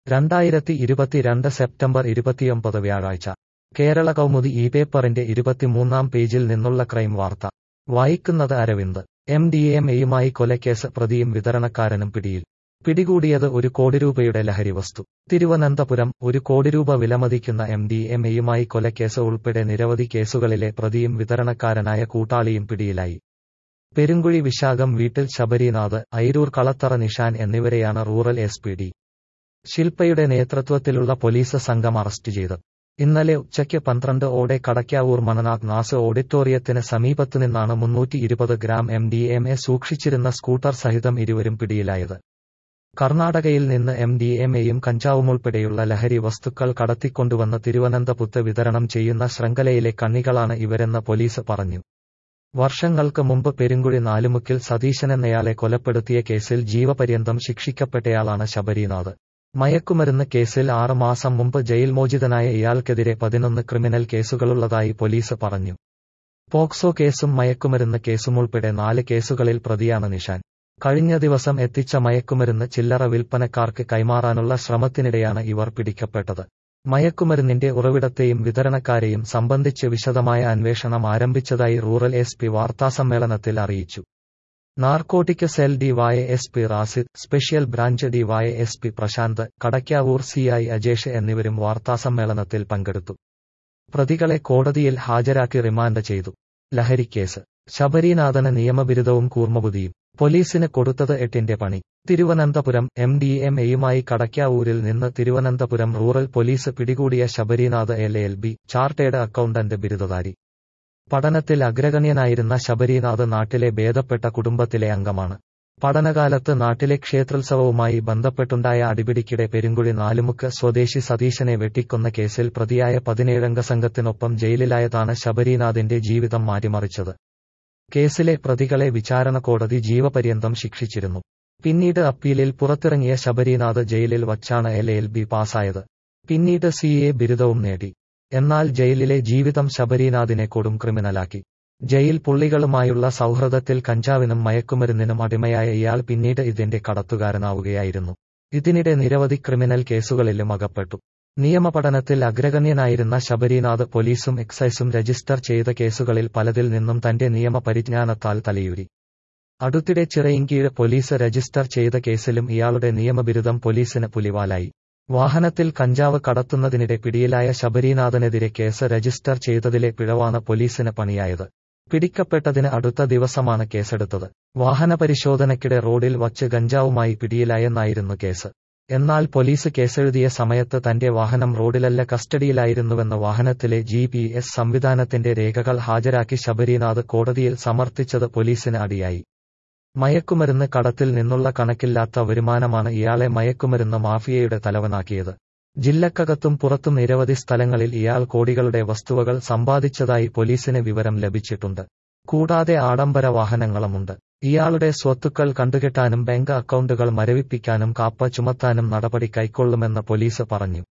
രണ്ടായിരത്തി ഇരുപത്തിരണ്ട് സെപ്റ്റംബർ ഇരുപത്തിയൊമ്പത് വ്യാഴാഴ്ച കേരള കൗമുദി ഈ പേപ്പറിന്റെ ഇരുപത്തിമൂന്നാം പേജിൽ നിന്നുള്ള ക്രൈം വാർത്ത വായിക്കുന്നത് അരവിന്ദ് എം ഡി എം എയുമായി കൊലക്കേസ് പ്രതിയും വിതരണക്കാരനും പിടിയിൽ പിടികൂടിയത് ഒരു കോടി രൂപയുടെ ലഹരി വസ്തു തിരുവനന്തപുരം ഒരു കോടി രൂപ വിലമതിക്കുന്ന എം ഡി എം എയുമായി കൊലക്കേസ് ഉൾപ്പെടെ നിരവധി കേസുകളിലെ പ്രതിയും വിതരണക്കാരനായ കൂട്ടാളിയും പിടിയിലായി പെരുങ്കുഴി വിശാഖം വീട്ടിൽ ശബരിനാഥ് ഐരൂർ കളത്തറ നിഷാൻ എന്നിവരെയാണ് റൂറൽ എസ് പി ഡി ശില്പയുടെ നേതൃത്വത്തിലുള്ള പോലീസ് സംഘം അറസ്റ്റ് ചെയ്തത് ഇന്നലെ ഉച്ചയ്ക്ക് പന്ത്രണ്ട് ഓടെ കടയ്ക്കാവൂർ മണനാഥ് നാസ് ഓഡിറ്റോറിയത്തിന് സമീപത്തുനിന്നാണ് മുന്നൂറ്റി ഇരുപത് gram M D M A സൂക്ഷിച്ചിരുന്ന സ്കൂട്ടർ സഹിതം ഇരുവരും പിടിയിലായത് കർണാടകയിൽ നിന്ന് എം ഡി എം എയും കഞ്ചാവുമുൾപ്പെടെയുള്ള ലഹരി വസ്തുക്കൾ കടത്തിക്കൊണ്ടുവന്ന് തിരുവനന്തപുരത്ത് വിതരണം ചെയ്യുന്ന ശൃംഖലയിലെ കണ്ണികളാണ് ഇവരെന്ന് പോലീസ് പറഞ്ഞു വർഷങ്ങൾക്ക് മുമ്പ് പെരുങ്കുഴി നാലുമുക്കിൽ സതീശൻ എന്നയാളെ കൊലപ്പെടുത്തിയ കേസിൽ ജീവപര്യന്തം ശിക്ഷിക്കപ്പെട്ടയാളാണ് ശബരിനാഥ് മയക്കുമരുന്ന് കേസിൽ ആറ് മാസം മുമ്പ് ജയിൽ മോചിതനായ ഇയാൾക്കെതിരെ പതിനൊന്ന് ക്രിമിനൽ കേസുകളുള്ളതായി പോലീസ് പറഞ്ഞു പോക്സോ കേസും മയക്കുമരുന്ന് കേസും ഉൾപ്പെടെ നാല് കേസുകളിൽ പ്രതിയാണ് നിഷാൻ കഴിഞ്ഞ ദിവസം എത്തിച്ച മയക്കുമരുന്ന് ചില്ലറ വിൽപ്പനക്കാർക്ക് കൈമാറാനുള്ള ശ്രമത്തിനിടെയാണ് ഇവർ പിടിക്കപ്പെട്ടത് മയക്കുമരുന്നിന്റെ ഉറവിടത്തെയും വിതരണക്കാരെയും സംബന്ധിച്ച് വിശദമായ അന്വേഷണം ആരംഭിച്ചതായി റൂറൽ എസ് പി വാർത്താസമ്മേളനത്തിൽ അറിയിച്ചു narcotic cell DY S P Rasid special branch DY S P Prashanth Kadakkavoor C I Ajesh എന്നിവരും വാർത്താസമ്മേളനത്തിൽ പങ്കെടുത്തു പ്രതികളെ കോടതിയിൽ ഹാജരാക്കി റിമാൻഡ് ചെയ്തു ലഹരിക്കേസ് ശബരിനാഥന് നിയമബിരുദവും കൂർമ്മബുദ്ധിയും പോലീസിന് കൊടുത്തത് എട്ടിന്റെ പണി തിരുവനന്തപുരം എം ഡി എം എയുമായി കടയ്ക്കാവൂരിൽ നിന്ന് തിരുവനന്തപുരം റൂറൽ പോലീസ് പിടികൂടിയ Sabarinath L L B chartered accountant ബിരുദധാരി പഠനത്തിൽ അഗ്രഗണ്യനായിരുന്ന ശബരിനാഥ് നാട്ടിലെ ഭേദപ്പെട്ട കുടുംബത്തിലെ അംഗമാണ് പഠനകാലത്ത് നാട്ടിലെ ക്ഷേത്രോത്സവവുമായി ബന്ധപ്പെട്ടുണ്ടായ അടിപിടിക്കിടെ പെരുങ്കുഴി നാലുമുക്ക് സ്വദേശി സതീശനെ വെട്ടിക്കൊന്ന കേസിൽ പ്രതിയായ പതിനേഴംഗ സംഘത്തിനൊപ്പം ജയിലിലായതാണ് ശബരിനാഥിന്റെ ജീവിതം മാറ്റിമറിച്ചത് കേസിലെ പ്രതികളെ വിചാരണ കോടതി ജീവപര്യന്തം ശിക്ഷിച്ചിരുന്നു പിന്നീട് അപ്പീലിൽ പുറത്തിറങ്ങിയ ശബരിനാഥ് ജയിലിൽ വച്ചാണ് എൽ എൽ ബി പാസ്സായത് പിന്നീട് സി എ ബിരുദവും നേടി എന്നാൽ ജയിലിലെ ജീവിതം ശബരിനാഥിനെ കൊടും ക്രിമിനലാക്കി ജയിൽ പുള്ളികളുമായുള്ള സൗഹൃദത്തിൽ കഞ്ചാവിനും മയക്കുമരുന്നിനും അടിമയായ ഇയാൾ പിന്നീട് ഇതിന്റെ കടത്തുകാരനാവുകയായിരുന്നു ഇതിനിടെ നിരവധി ക്രിമിനൽ കേസുകളിലും അകപ്പെട്ടു നിയമപഠനത്തിൽ അഗ്രഗണ്യനായിരുന്ന ശബരിനാഥ് പോലീസും എക്സൈസും രജിസ്റ്റർ ചെയ്ത കേസുകളിൽ പലതിൽ നിന്നും തന്റെ നിയമ പരിജ്ഞാനത്താൽ തലയൂരി അടുത്തിടെ ചിറയിൻകീഴ് പോലീസ് രജിസ്റ്റർ ചെയ്ത കേസിലും ഇയാളുടെ നിയമബിരുദം പോലീസിന് പുലിവാലായി വാഹനത്തിൽ കഞ്ചാവ് കടത്തുന്നതിനിടെ പിടിയിലായ ശബരിനാഥനെതിരെ കേസ് രജിസ്റ്റർ ചെയ്തതിലെ പിഴവാണ് പോലീസിന് പണിയായത് പിടിക്കപ്പെട്ടതിന് അടുത്ത ദിവസമാണ് കേസെടുത്തത് വാഹന പരിശോധനയ്ക്കിടെ റോഡിൽ വച്ച് ഗഞ്ചാവുമായി പിടിയിലായെന്നായിരുന്നു കേസ് എന്നാൽ പോലീസ് കേസെഴുതിയ സമയത്ത് തന്റെ വാഹനം റോഡിലല്ല കസ്റ്റഡിയിലായിരുന്നുവെന്ന് വാഹനത്തിലെ ജി പി എസ് സംവിധാനത്തിന്റെ രേഖകൾ ഹാജരാക്കി ശബരിനാഥ് കോടതിയിൽ സമർത്ഥിച്ചത് പോലീസിന് അടിയായി മയക്കുമരുന്ന് കടത്തിൽ നിന്നുള്ള കണക്കില്ലാത്ത വരുമാനമാണ് ഇയാളെ മയക്കുമരുന്ന് മാഫിയയുടെ തലവനാക്കിയത് ജില്ലക്കകത്തും പുറത്തും നിരവധി സ്ഥലങ്ങളിൽ ഇയാൾ കോടികളുടെ വസ്തുവകൾ സമ്പാദിച്ചതായി പോലീസിന് വിവരം ലഭിച്ചിട്ടുണ്ട് കൂടാതെ ആഡംബര വാഹനങ്ങളുമുണ്ട് ഇയാളുടെ സ്വത്തുക്കൾ കണ്ടുകെട്ടാനും ബാങ്ക് അക്കൗണ്ടുകൾ മരവിപ്പിക്കാനും കാപ്പ ചുമത്താനും നടപടി കൈക്കൊള്ളുമെന്ന് പോലീസ് പറഞ്ഞു